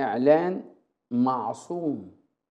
إعلان معصوم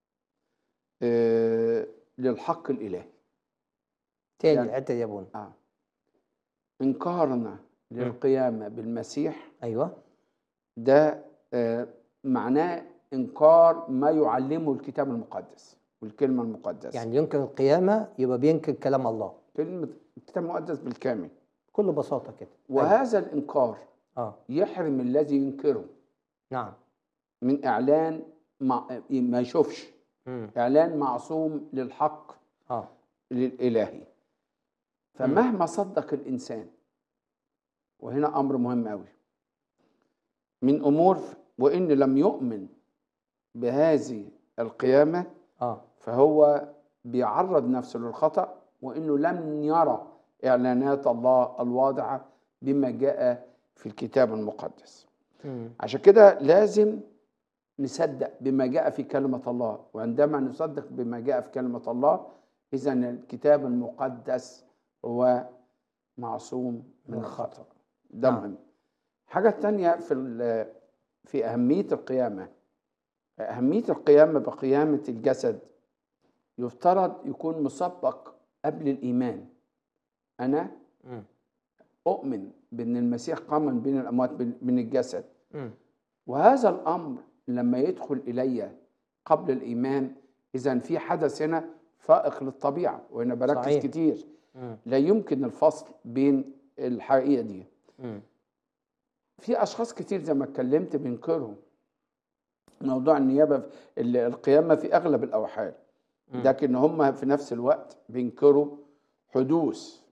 آه، للحق الإلهي تاني يعني- الحته دي يا ابونا آه. إنكارنا للقيامة بالمسيح ايوه ده آه، معناه إنكار ما يعلمه الكتاب المقدس والكلمة المقدسة يعني ينكر القيامه يبقى بينكر كلام الله كلمة الكتاب المقدس بالكامل بكل بساطه كده أيوة. وهذا الإنكار اه يحرم الذي ينكره نعم من إعلان مع ما يشوفش مم. إعلان معصوم للحق اه للإلهي فمهما صدق الإنسان وهنا أمر مهم أوي من أمور وإن لم يؤمن بهذه القيامة اه فهو بيعرض نفسه للخطأ وإنه لم يرى إعلانات الله الواضحة بما جاء في الكتاب المقدس مم. عشان كده لازم نصدق بما جاء في كلمة الله وعندما نصدق بما جاء في كلمة الله إذا الكتاب المقدس هو معصوم من الخطأ ده نعم. مهم حاجة تانية في ال- في أهمية القيامة أهمية القيامة بقيامة الجسد يفترض يكون مسبق قبل الإيمان أنا مم. أؤمن بأن المسيح قام من بين الأموات بال- من الجسد مم. وهذا الامر لما يدخل الي قبل الايمان اذا في حدث هنا فائق للطبيعه وهنا بركز صحيح. صحيح. كتير مم. لا يمكن الفصل بين الحقيقه دي مم. في اشخاص كتير زي ما اتكلمت بينكروا موضوع النيابه في- ال- القيامه في اغلب الاوحال مم. لكن هم في نفس الوقت بينكروا حدوث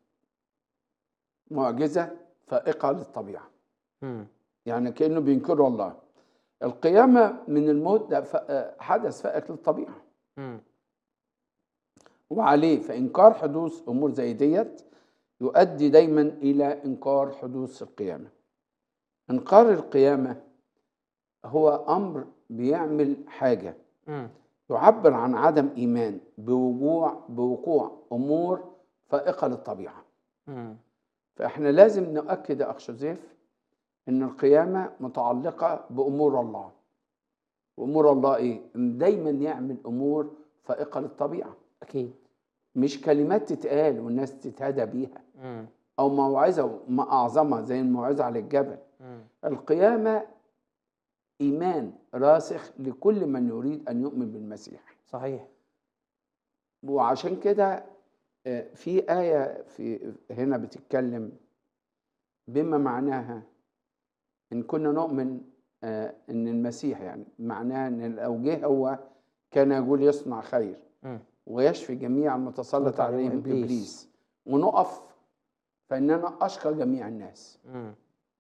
معجزه فائقه للطبيعه مم. يعني كانه بينكروا الله القيامه من الموت ده ف- حدث فائق للطبيعه مم. وعليه فانكار حدوث امور زي ديت يؤدي دايما الى انكار حدوث القيامه انكار القيامه هو امر بيعمل حاجه مم. يعبر عن عدم ايمان بوقوع بوقوع امور فائقه للطبيعه مم. فاحنا لازم نؤكد يا اخ جوزيف ان القيامه متعلقه بامور الله وامور الله ايه إن دايما يعمل امور فائقه للطبيعه اكيد مش كلمات تتقال والناس تتهدى بيها مم. او موعظه ما اعظمها زي الموعظه على الجبل مم. القيامه ايمان راسخ لكل من يريد ان يؤمن بالمسيح صحيح وعشان كده آه، في آية في هنا بتتكلم بما معناها إن كنا نؤمن آه، إن المسيح يعني معناها إن لو جه هو كان يقول يصنع خير مم. ويشفي جميع المتسلط عليهم عليهم إبليس. إبليس ونقف فإننا أشقى جميع الناس مم.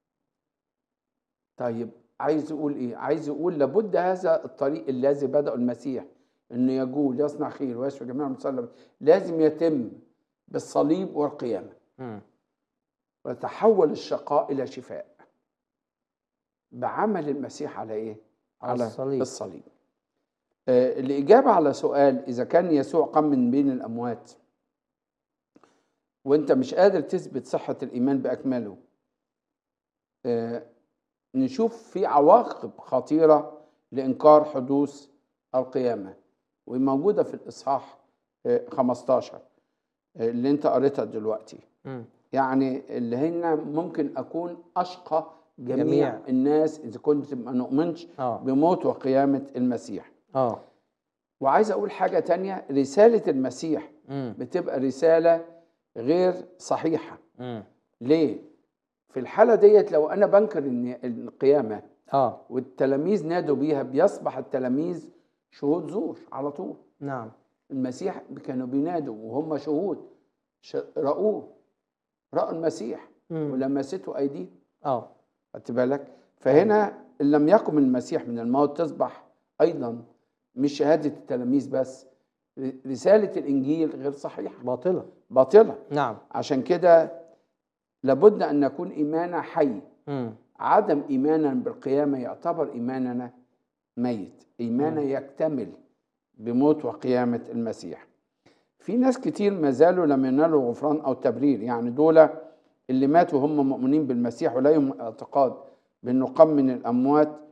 طيب عايز يقول إيه؟ عايز يقول لابد هذا الطريق الذي بدأه المسيح إنه يقول يصنع خير ويشفي جميع المتسلط لازم يتم بالصليب والقيامة مم. وتحول الشقاء إلى شفاء بعمل المسيح على إيه؟ على الصليب. الصليب. آه الإجابة على سؤال إذا كان يسوع قام من بين الأموات وأنت مش قادر تثبت صحة الإيمان بأكمله آه نشوف في عواقب خطيرة لإنكار حدوث القيامة وموجودة في الإصحاح آه 15 آه اللي أنت قريتها دلوقتي مم. يعني اللي هنا ممكن اكون اشقى جميع, جميع. جميع. الناس اذا كنت ما نؤمنش اه بموت وقيامه المسيح اه وعايز اقول حاجه تانية رساله المسيح مم. بتبقى رساله غير صحيحه مم. ليه في الحاله ديت لو انا بنكر إن القيامه اه والتلاميذ نادوا بيها بيصبح التلاميذ شهود زور على طول نعم المسيح كانوا بينادوا وهم شهود ش- رأوه رأوا المسيح مم. ولمسته ايديهم اه خدت بالك فهنا ان لم يقم المسيح من الموت تصبح ايضا مش شهاده التلاميذ بس ر- رساله الانجيل غير صحيحه باطلة باطله نعم عشان كده لابد ان نكون ايماننا حي مم. عدم ايماننا بالقيامه يعتبر ايماننا ميت ايماننا يكتمل بموت وقيامه المسيح في ناس كتير ما زالوا لم ينالوا غفران او تبرير يعني دول اللي ماتوا هم مؤمنين بالمسيح ولا لهم اعتقاد بانه قام من الاموات